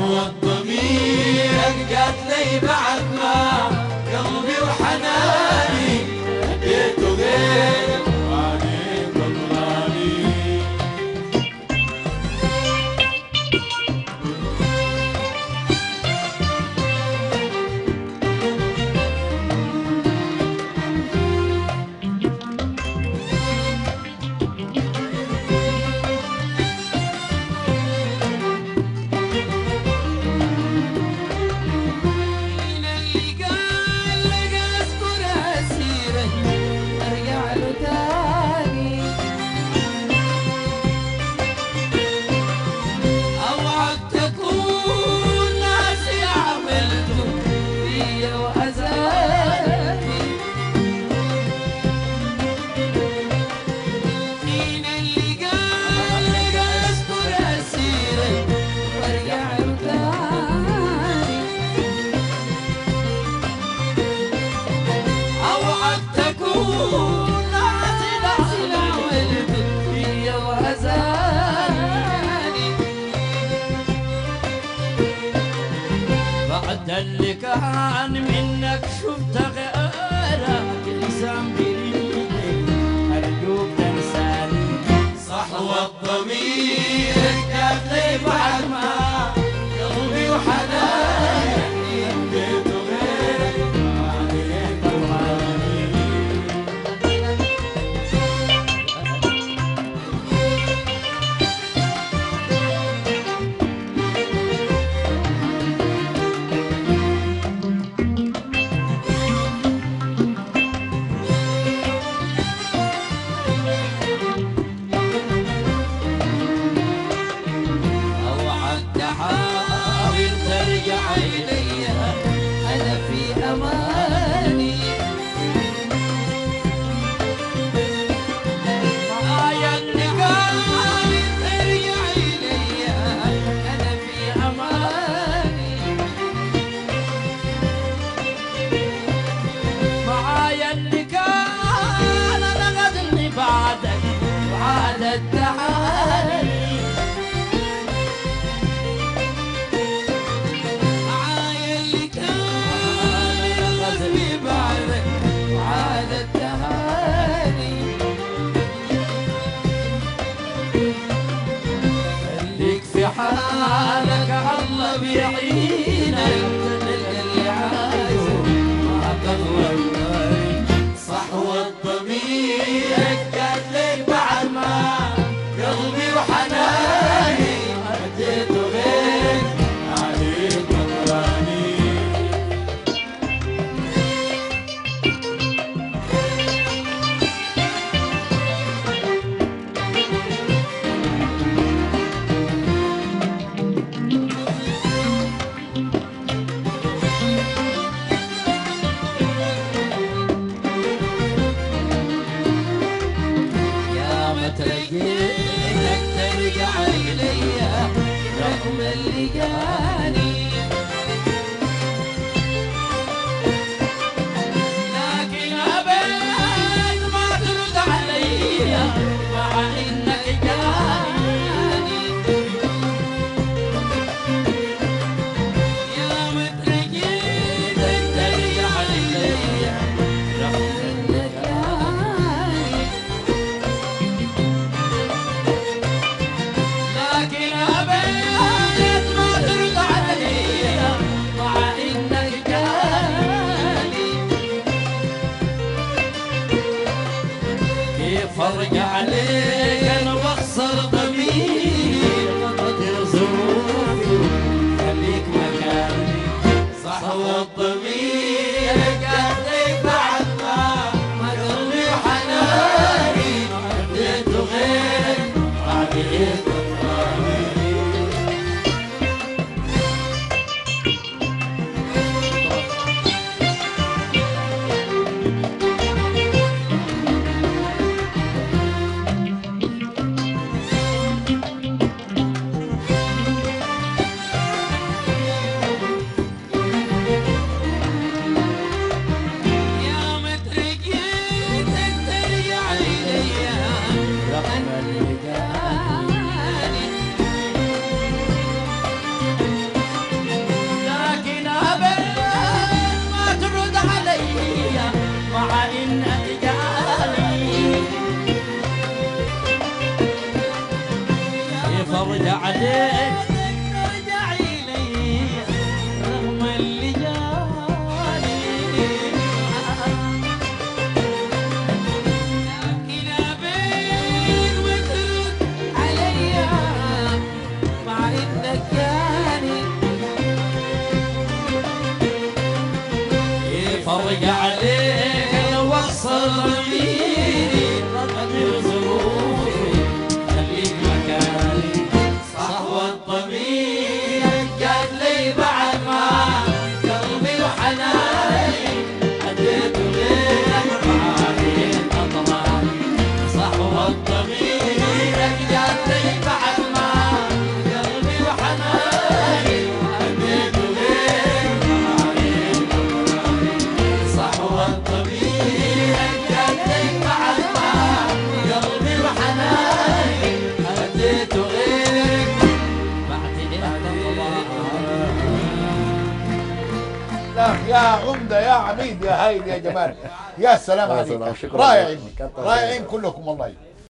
صحو الضمير قتلي بعد ما قلبي وحناني اديته غير وعليك ضلالي اللي قال لك اذكر اسيره ارجع له تاني اوعد تكون ناسي عملته فيا واذاني مين اللي قال لك اذكر اسيره وارجع له تاني اوعد تكون ناسي ناسي عملت فيا وهزاني بعد اللي كان منك شفت غيرك لسان بريدك ارجوك تنساني صحو الضمير قتلي بعد ما قلبي وحناني اديته غير وعليك ضلالي اوعد تحاول ترجع الي انا في اماني معايا اللي قال ترجع الي انا في اماني معايا اللي كان انا غدني بعدك وعاد التحالي معايا اللي كان يغزني بعدك وعاد التهاني خليك في حالك الله بيعينك تلقى اللي عايزه ما تغلط صحو الضمير قتلي بعد ما قلبي وحناني اديته غير عليك ضلالي يا ما تلقيتك ترجع إلي رغم اللي جاني لكن أبد ما ترد علي مع إنك جاني يا ما تلقيتك ترجع إلي رغم إنك جاني لكن أبيت ما ترد علي فرجع عليك ترجعي لي رغم اللي جاني لكن ابيك وترد عليا مع انك جاني فرق عليك لو وصل ضميري غدر ظروفي خليك مكاني صحوة الضمير قال لي بعد ما قلبي وحناني اديت غيرك بعدين اطلعني صحوة الضمير قال لي بعد ما قلبي وحناني اديت غيرك بعدين اطلعني صحوة الضمير قال لي بعد ما قلبي وحناني اديت غيرك بعدين لا يا عمدة يا عميد يا هايل يا جمال يا سلام يا عليك سلام، شكراً رائعين لك. كتر رائعين خيرك. كلكم والله